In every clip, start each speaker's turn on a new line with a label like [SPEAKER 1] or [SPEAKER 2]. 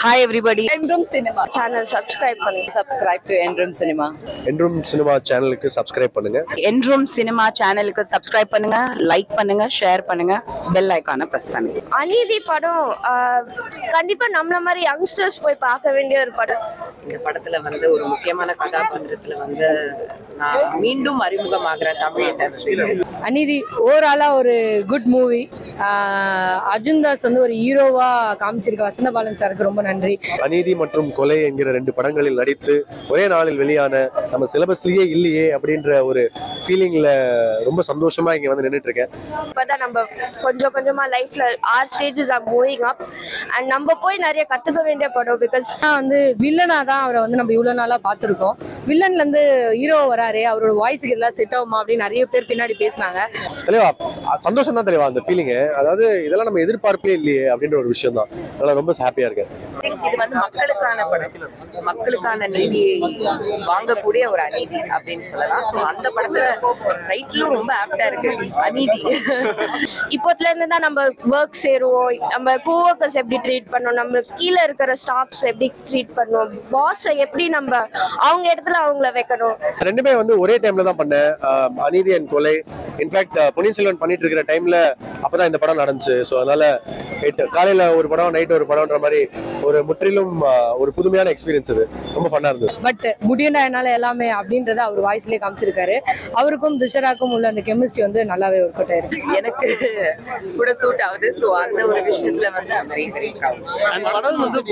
[SPEAKER 1] Hi everybody.
[SPEAKER 2] Endroom Cinema channel subscribe பண்ணுங்க
[SPEAKER 1] Subscribe to Endroom Cinema.
[SPEAKER 3] Endrum cinema சேனலுக்கு subscribe பண்ணுங்க
[SPEAKER 1] Endroom Cinema சேனலுக்கு subscribe பண்ணுங்க லைக் பண்ணுங்க ஷேர் பண்ணுங்க பெல் ஐக்கானை பிரஸ் பண்ணுங்க
[SPEAKER 4] அநீதி படம் ஆஹ், கண்டிப்பா நம்மள மாதிரி யங்ஸ்டர்ஸ் போய் பார்க்க வேண்டிய ஒரு படம்
[SPEAKER 5] இந்த படத்துல வந்து ஒரு முக்கியமான கதாபாத்திரத்துல வந்து நான் மீண்டும் அறிமுகமாகிற தமிழ் இண்டஸ்ட்ரிக்கு
[SPEAKER 6] அநீதி ஓவராலாக ஒரு குட் மூவி அர்ஜுன் தாஸ் வந்து ஒரு ஹீரோவா காமிச்சிருக்க வசந்த பாலன் சாருக்கு ரொம்ப நன்றி
[SPEAKER 3] அநீதி மற்றும் கொலை என்கிற ரெண்டு படங்களில் நடித்து ஒரே நாளில் வெளியான நம்ம சிலபஸ்லயே இல்லையே அப்படின்ற ஒரு ஃபீலிங்ல ரொம்ப சந்தோஷமா இங்க வந்து நின்றுட்டு இருக்கேன்
[SPEAKER 4] இப்பதான் நம்ம கொஞ்சம் கொஞ்சமா லைஃப்ல are stages are moving up and நம்ம போய் நிறைய கத்துக்க வேண்டிய படம் பிகாஸ்
[SPEAKER 6] ஆனால் வந்து வில்லனா தான் அவரை வந்து நம்ம இவ்வளோ நாளாக பார்த்துருக்கோம் வில்லன்லேருந்து ஹீரோ வராரு அவரோட வாய்ஸுக்கு இதெல்லாம் செட் ஆகுமா அப்படின்னு நிறைய பேர் பின்னாடி பேசினாங்க
[SPEAKER 3] தெளிவா சந்தோஷம் தான் தெளிவா அந்த ஃபீலிங் அதாவது இதெல்லாம் நம்ம எதிர்பார்ப்பே இல்லையே அப்படின்ற ஒரு விஷயம் தான் அதனால ரொம்ப ஹாப்பியா இருக்கேன்
[SPEAKER 5] இது வந்து மக்களுக்கான படம் மக்களுக்கான நீதியை வாங்கக்கூடிய ஒரு அநீதி அப்படின்னு சொல்லலாம் ஸோ அந்த படத்துல டைட்டிலும் ரொம்ப ஆப்டா இருக்கு அநீதி
[SPEAKER 4] இப்போத்துல இருந்து தான் நம்ம ஒர்க் சேருவோம் நம்ம கோவர்க்கர்ஸ் எப்படி ட்ரீட் பண்ணணும் நம்ம கீழே இருக்கிற ஸ்டாஃப்ஸ் எப்படி ட்ரீட் பண்ணணும் பாஸை எப்படி நம்ம அவங்க இடத்துல அவங்கள வைக்கணும்
[SPEAKER 3] ரெண்டுமே வந்து ஒரே டைம்ல தான் பண்ணேன் ஆஹ் அநீதி அண்ட் கொலை இன்ஃபேக்ட் பொன்னியின் செல்வன் பண்ணிட்டு இருக்கிற டைம்ல அப்பதான் இந்த படம் நடந்துச்சு ஸோ அதனால எட்டு காலையில ஒரு படம் நைட் ஒரு படம்ன்ற மாதிரி ஒரு முற்றிலும் ஆஹ் ஒரு புதுமையான எக்ஸ்பீரியன்ஸ் இது ரொம்ப ஃபன்னா இருந்தது
[SPEAKER 6] பட் முடியண்டா என்னால் எல்லாமே அப்படின்றத அவர் வாய்ஸ்லேயே காமிச்சிருக்காரு அவருக்கும் துஷராக்கும் உள்ள அந்த கெமிஸ்ட்ரி வந்து நல்லாவே ஒர்க் அவுட் ஆயிருக்கு
[SPEAKER 5] எனக்கு கூட சூட் ஆகுது ஸோ அந்த ஒரு விஷயத்துல வந்து வெரி வெரி ப்ரௌட்
[SPEAKER 7] அந்த படம் வந்து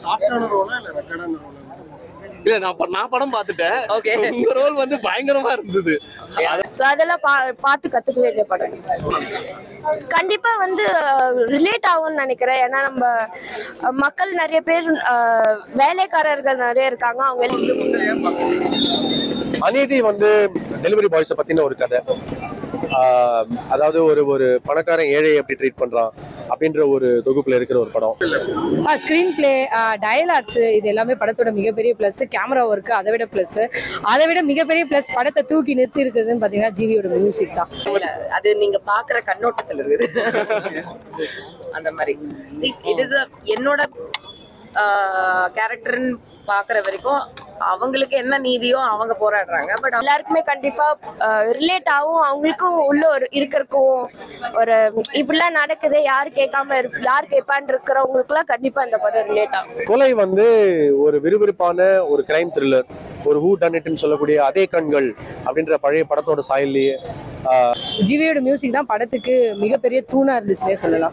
[SPEAKER 7] இல்ல நான் ப- நான் படம் பார்த்துட்டேன்
[SPEAKER 5] ஓகே
[SPEAKER 7] உங்க ரோல் வந்து பயங்கரமா இருந்தது
[SPEAKER 4] ஸோ அதெல்லாம் பா பார்த்து கற்றுக்க வேண்டிய படம் கண்டிப்பா வந்து ரிலேட் ஆகும்னு நினைக்கிறேன் ஏன்னா நம்ம அஹ், மக்கள் நிறைய பேர் அஹ், வேலைக்காரர்கள் நிறைய இருக்காங்க அவங்க
[SPEAKER 3] அநீதி வந்து டெலிவரி பாய்ஸை பத்தின ஒரு கதை ஆஹ் அதாவது ஒரு ஒரு பணக்காரன் ஏழை எப்படி ட்ரீட் பண்றான் அப்படின்ற ஒரு தொகுப்புல இருக்கிற ஒரு படம்
[SPEAKER 6] ஸ்க்ரீன் பிளே டயலாக்ஸ் இது எல்லாமே படத்தோட மிகப்பெரிய ப்ளஸ் கேமரா ஒர்க்கு அதை விட ப்ளஸ் அதை விட மிகப்பெரிய ப்ளஸ் படத்தை தூக்கி நிறுத்தி இருக்குதுன்னு பார்த்தீங்கன்னா ஜிவியோட மியூசிக் தான்
[SPEAKER 5] இல்ல அது நீங்க பாக்குற கண்ணோட்டத்துல இருக்குது அந்த மாதிரி see it is a என்னோட கேரக்டர்னு பாக்குற வரைக்கும் அவங்களுக்கு என்ன நீதியோ அவங்க போராடுறாங்க பட்
[SPEAKER 4] எல்லாருக்குமே கண்டிப்பா ரிலேட் ஆகும் அவங்களுக்கும் உள்ள ஒரு இருக்கிறக்கும் ஒரு இப்படிலாம் நடக்குது யார் கேட்காம இருக்கு யார் கேட்பான்னு இருக்கிறவங்களுக்குலாம் கண்டிப்பா இந்த படம் ரிலேட் ஆகும்
[SPEAKER 3] கொலை வந்து ஒரு விறுவிறுப்பான ஒரு கிரைம் த்ரில்லர் ஒரு ஹூ டன் இட்னு சொல்லக்கூடிய அதே கண்கள் அப்படின்ற பழைய படத்தோட சாயல்லையே
[SPEAKER 6] ஜிவியோட மியூசிக் தான் படத்துக்கு மிகப்பெரிய தூணா இருந்துச்சுன்னே சொல்லலாம்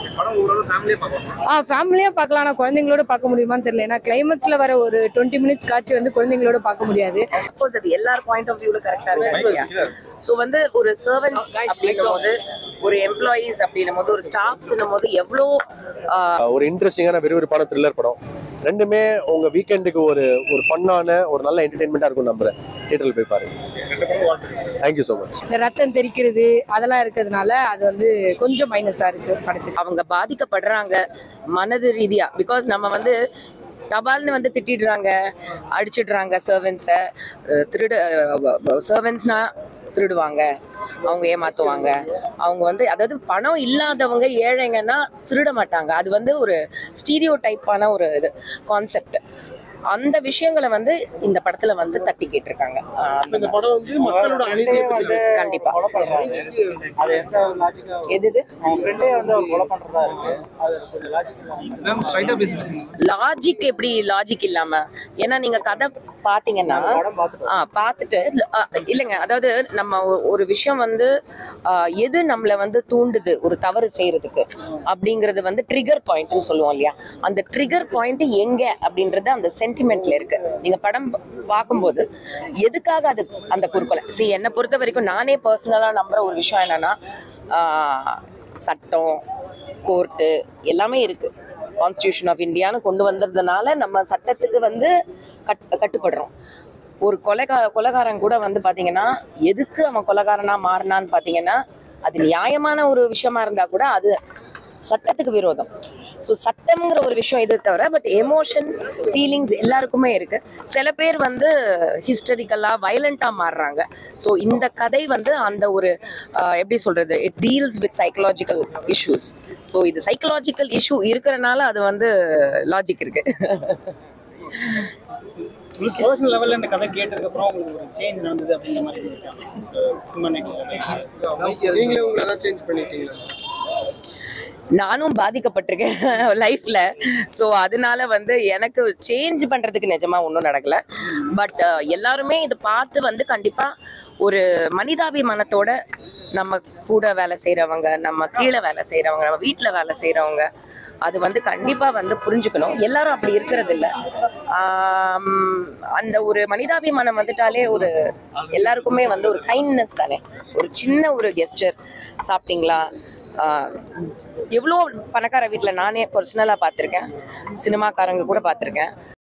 [SPEAKER 6] ஆ ஃபேமிலியா பார்க்கலாம் ஆனால் குழந்தைங்களோட பார்க்க முடியுமான்னு தெரியல ஏன்னா கிளைமேக்ஸ்ல வர ஒரு டுவெண்ட்டி மினிட்ஸ் காட்சி வந்து குழந்தைங்களோட பார்க்க முடியாது
[SPEAKER 5] சப்போஸ் அது எல்லார் பாயிண்ட் ஆஃப் வியூல கரெக்டா இருக்கு இல்லையா ஸோ வந்து ஒரு சர்வன்ஸ் அப்படின்னும் போது ஒரு எம்ப்ளாயீஸ் அப்படின்னும் போது ஒரு ஸ்டாஃப்ஸ் போது எவ்வளோ ஆஹ்,
[SPEAKER 3] ஒரு இன்ட்ரெஸ்டிங்கான விறுவிறுப்பான த்ரில்லர் படம் ரெண்டுமே உங்க வீக்கெண்டுக்கு ஒரு ஒரு ஃபன்னான ஒரு நல்ல என்டர்டைன்மெண்டா இருக்கும் நம்புறேன் தியேட்டர்ல போய் பாருங்க தேங்க்யூ ஸோ மச்
[SPEAKER 6] இந்த ரத்தம் தெரிக்கிறது அதெல்லாம் இருக்கிறதுனால அது வந்து கொஞ்சம் மைனஸா இருக்கு படத்துக்கு
[SPEAKER 5] அவங்க பாதிக்கப்படுறாங்க மனது ரீதியா பிகாஸ் நம்ம வந்து தபால்னு வந்து திட்டிடுறாங்க அடிச்சிடுறாங்க சர்வன்ஸை திருடு சர்வன்ஸ்னா திருடுவாங்க அவங்க ஏமாத்துவாங்க அவங்க வந்து அதாவது பணம் இல்லாதவங்க ஏழைங்கன்னா திருட மாட்டாங்க அது வந்து ஒரு ஸ்டீரியோ டைப்பான ஒரு இது கான்செப்ட் அந்த விஷயங்களை வந்து இந்த படத்துல வந்து தட்டி கேட்டிருக்காங்க ஆஹ் அந்த
[SPEAKER 7] இந்த படம் வந்து மக்களோட அநீதியை பத்தி பேசுது.
[SPEAKER 5] கண்டிப்பா எது இது
[SPEAKER 7] மேம் ஸ்ட்ரைட்டா பேசிட்டு
[SPEAKER 5] லாஜிக் எப்படி லாஜிக் இல்லாம ஏன்னா நீங்க கதை பாத்தீங்கன்னா ஆ பார்த்துட்டு ஆ, இல்லைங்க அதாவது நம்ம ஒ- ஒரு விஷயம் வந்து ஆ, எது நம்மளை வந்து தூண்டுது ஒரு தவறு செய்யறதுக்கு அப்படிங்கறது வந்து ட்ரிகர் பாயிண்ட்னு சொல்லுவோம் இல்லையா அந்த ட்ரிகர் பாயிண்ட் எங்க அப்படின்றது அந்த சென்டிமெண்ட்ல இருக்கு நீங்க படம் ப- பார்க்கும்போது எதுக்காக அது அந்த குறுக்கலை see என்னை பொறுத்த வரைக்கும் நானே பர்சனலா நம்புற ஒரு விஷயம் என்னன்னா ஆ, சட்டம் கோர்ட்டு எல்லாமே இருக்கு கான்ஸ்டியூஷன் ஆஃப் இந்தியான்னு கொண்டு வந்ததுனால நம்ம சட்டத்துக்கு வந்து கட் கட்டுப்படுறோம் ஒரு கொலைகா கொலைகாரன் கூட வந்து பாத்தீங்கன்னா எதுக்கு அவன் கொலைகாரனா மாறினான்னு பாத்தீங்கன்னா அது நியாயமான ஒரு விஷயமா இருந்தா கூட அது சட்டத்துக்கு விரோதம் ஸோ சட்டம்ங்கிற ஒரு விஷயம் இது தவிர பட் எமோஷன் ஃபீலிங்ஸ் எல்லாருக்குமே இருக்கு சில பேர் வந்து ஹிஸ்டரிக்கலாக வயலண்ட்டாக மாறுறாங்க ஸோ இந்த கதை வந்து அந்த ஒரு ஆஹ், எப்படி சொல்றது it deals with psychological issues so இது சைக்கலாஜிக்கல் இஷ்யூ இருக்கிறனால அது வந்து லாஜிக் இருக்கு
[SPEAKER 8] உங்களுக்கு பர்சனல் லெவல்ல இந்த கதை கேட்டதுக்கு அப்புறம் உங்களுக்கு ஒரு சேஞ்ச் நடந்தது அப்படின்ற மாதிரி இருக்காங்க
[SPEAKER 7] நீங்களே உங்களை ஏதாவது சேஞ்ச் பண்ணிட்டீங்களா
[SPEAKER 5] நானும் பாதிக்கப்பட்டிருக்கேன் லைஃப்ல ஸோ அதனால வந்து எனக்கு சேஞ்ச் பண்றதுக்கு நிஜமா ஒன்றும் நடக்கல பட் எல்லாருமே இதை பார்த்து வந்து கண்டிப்பா ஒரு மனிதாபிமானத்தோட நம்ம கூட வேலை செய்றவங்க நம்ம கீழே வேலை செய்றவங்க நம்ம வீட்டில் வேலை செய்றவங்க அது வந்து கண்டிப்பா வந்து புரிஞ்சுக்கணும் எல்லாரும் அப்படி இருக்கிறது இல்ல ஆம், அந்த ஒரு மனிதாபிமானம் வந்துட்டாலே ஒரு எல்லாருக்குமே வந்து ஒரு கைண்ட்னஸ் தானே ஒரு சின்ன ஒரு கெஸ்டர் சாப்பிட்டீங்களா ஆஹ் எவ்வளோ பணக்கார வீட்டில் நானே பர்சனலாக பார்த்துருக்கேன் சினிமாக்காரங்க கூட பார்த்துருக்கேன்